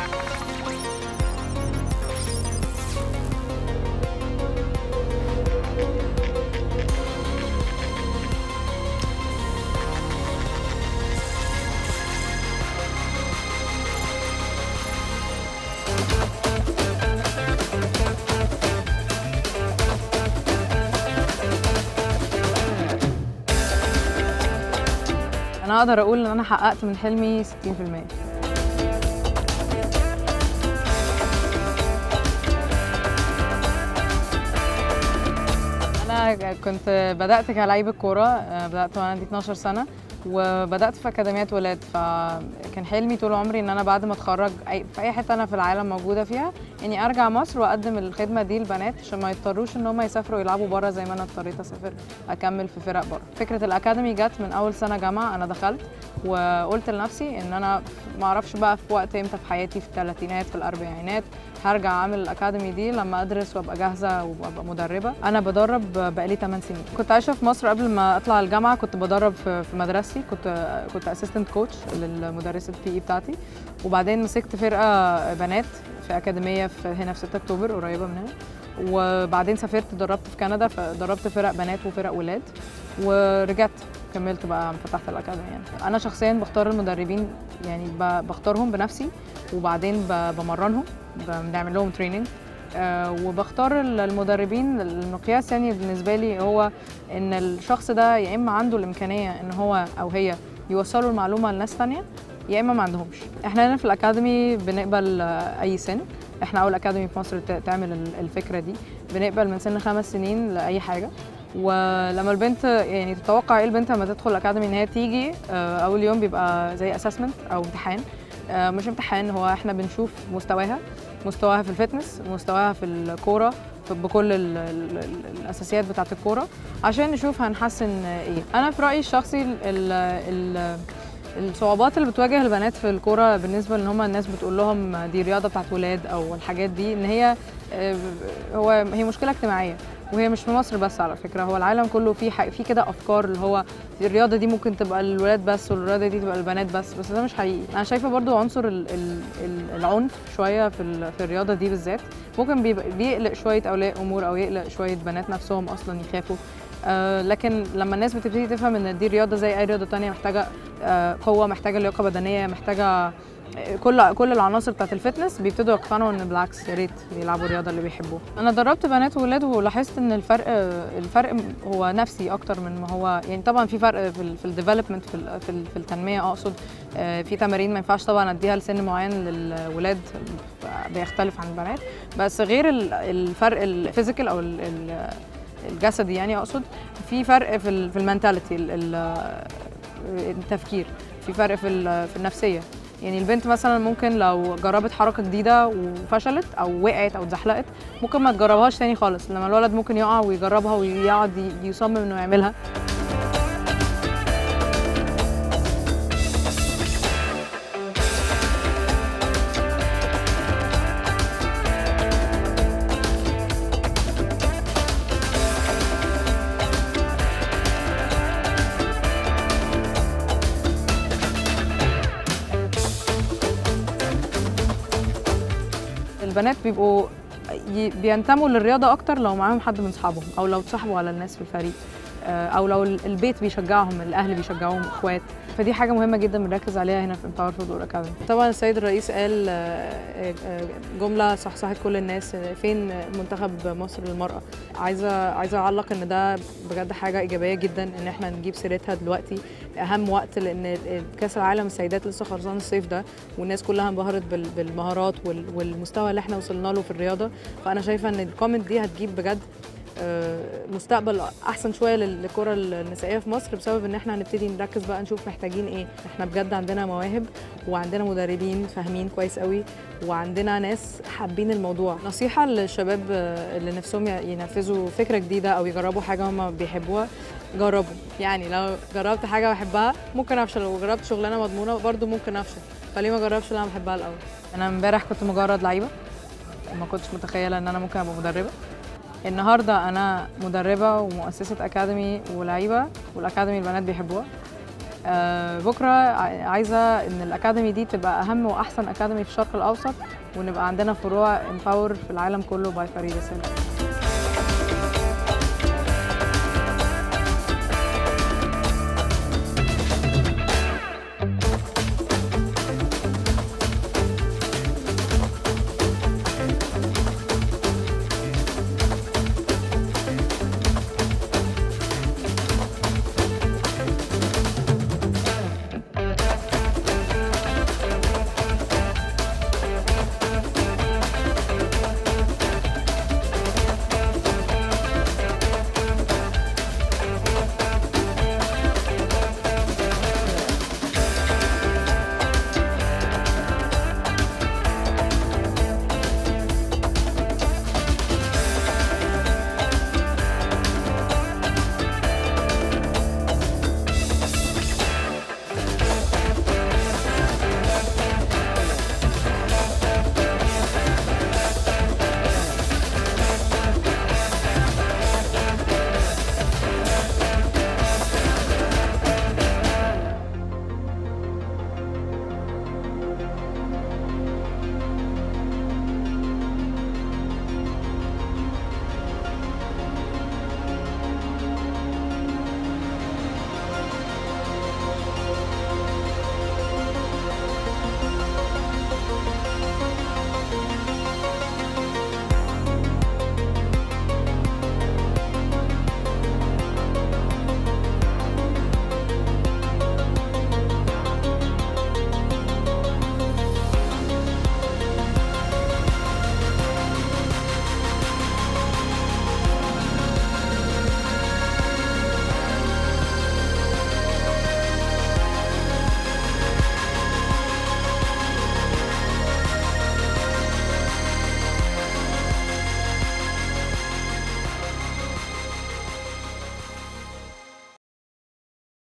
انا اقدر اقول ان انا حققت من حلمي 60% انا كنت بدات كلعيبه كوره آه، بدات وانا عندي 12 سنه وبدات في اكاديميات ولاد فكان حلمي طول عمري ان انا بعد ما اتخرج أي في اي حته انا في العالم موجوده فيها اني ارجع مصر واقدم الخدمه دي للبنات عشان ما يضطروش ان هم يسافروا يلعبوا بره زي ما انا اضطريت اسافر اكمل في فرق بره فكره الاكاديمي جت من اول سنه جامعه انا دخلت وقلت لنفسي ان انا ما اعرفش بقى في وقت امتى في حياتي في الثلاثينات في الاربعينات هرجع اعمل الاكاديمي دي لما ادرس وابقى جاهزه وابقى مدربه انا بدرب بقالي 8 سنين كنت عايشه في مصر قبل ما اطلع الجامعه كنت بدرب في في مدرستي كنت كنت اسيستنت كوتش للمدرسه البي اي بتاعتي وبعدين مسكت فرقه بنات في اكاديميه في هنا في 6 اكتوبر قريبه من هنا وبعدين سافرت دربت في كندا فدربت فرق بنات وفرق ولاد ورجعت كملت بقى فتحت الاكاديمي يعني انا شخصيا بختار المدربين يعني ب- بختارهم بنفسي وبعدين ب- بمرنهم بنعمل لهم تريننج وبختار ال- المدربين المقياس يعني بالنسبه لي هو ان الشخص ده يا اما عنده الامكانيه ان هو او هي يوصلوا المعلومه لناس تانية يا اما ما عندهمش احنا هنا في الاكاديمي بنقبل آه، اي سن احنا اول اكاديمي في مصر ت- تعمل ال- الفكره دي بنقبل من سن خمس سنين لاي حاجه ولما البنت يعني تتوقع ايه البنت لما تدخل الاكاديمي ان هي تيجي آه، اول يوم بيبقى زي اسسمنت او امتحان آه، مش امتحان هو احنا بنشوف مستواها مستواها في الفتنس مستواها في الكوره في- بكل ال ال ال الاساسيات بتاعه الكوره عشان نشوف هنحسن ايه انا في رايي الشخصي ال ال الصعوبات اللي بتواجه البنات في الكوره بالنسبه ان هم الناس بتقول لهم دي رياضه بتاعت ولاد او الحاجات دي ان هي آه، هو هي مشكله اجتماعيه وهي مش في مصر بس على فكره هو العالم كله فيه ح- في كده افكار اللي هو الرياضه دي ممكن تبقى للولاد بس والرياضه دي تبقى للبنات بس بس ده مش حقيقي انا شايفه برضو عنصر ال ال ال العنف شويه في ال- في الرياضه دي بالذات ممكن بيبقى- بيقلق شويه اولياء امور او يقلق شويه بنات نفسهم اصلا يخافوا آه لكن لما الناس بتبتدي تفهم ان دي رياضه زي اي رياضه تانية محتاجه آه قوه محتاجه لياقه بدنيه محتاجه كل كل العناصر بتاعت الفتنس بيبتدوا يقتنعوا ان بالعكس يا ريت يلعبوا الرياضه اللي بيحبوها انا دربت بنات وولاد ولاحظت ان الفرق الفرق هو نفسي اكتر من ما هو يعني طبعا في فرق في ال في الديفلوبمنت في ال في, ال في التنميه اقصد آه، في تمارين ما ينفعش طبعا اديها لسن معين للولاد بيختلف عن البنات بس غير ال- الفرق الفيزيكال او ال- ال- الجسدي يعني اقصد في فرق في ال في المنتاليتي التفكير في فرق في ال- في النفسيه يعني البنت مثلا ممكن لو جربت حركه جديده وفشلت او وقعت او اتزحلقت ممكن ما تجربهاش تاني خالص لما الولد ممكن يقع ويجربها ويقعد ي- يصمم انه يعملها البنات بيبقوا ي- بينتموا للرياضه اكتر لو معاهم حد من اصحابهم او لو اتصاحبوا على الناس في الفريق آه، او لو ال- البيت بيشجعهم الاهل بيشجعوهم اخوات فدي حاجه مهمه جدا بنركز عليها هنا في امباور فوتبول اكاديمي طبعا السيد الرئيس قال آه، آه، جمله صحصحت كل الناس آه، فين منتخب مصر للمراه عايزه عايزه اعلق ان ده بجد حاجه ايجابيه جدا ان احنا نجيب سيرتها دلوقتي اهم وقت لان كاس العالم السيدات لسه خلصان الصيف ده والناس كلها انبهرت بال- بالمهارات وال- والمستوى اللي احنا وصلنا له في الرياضه فانا شايفه ان الكومنت دي هتجيب بجد آه، مستقبل احسن شويه لل- للكره النسائيه في مصر بسبب ان احنا هنبتدي نركز بقى نشوف محتاجين ايه احنا بجد عندنا مواهب وعندنا مدربين فاهمين كويس قوي وعندنا ناس حابين الموضوع نصيحه للشباب آه، اللي نفسهم ي- ينفذوا فكره جديده او يجربوا حاجه هم بيحبوها جربوا يعني لو جربت حاجه بحبها ممكن افشل لو جربت شغلانه مضمونه برضو ممكن افشل فليه ما اجربش اللي انا بحبها الاول انا امبارح كنت مجرد لعيبه وما كنتش متخيله ان انا ممكن ابقى مدربه النهارده انا مدربه ومؤسسه اكاديمي ولعيبه والاكاديمي البنات بيحبوها آه، بكره ع- عايزه ان الاكاديمي دي تبقى اهم واحسن اكاديمي في الشرق الاوسط ونبقى عندنا فروع امباور في العالم كله باي فريده سالم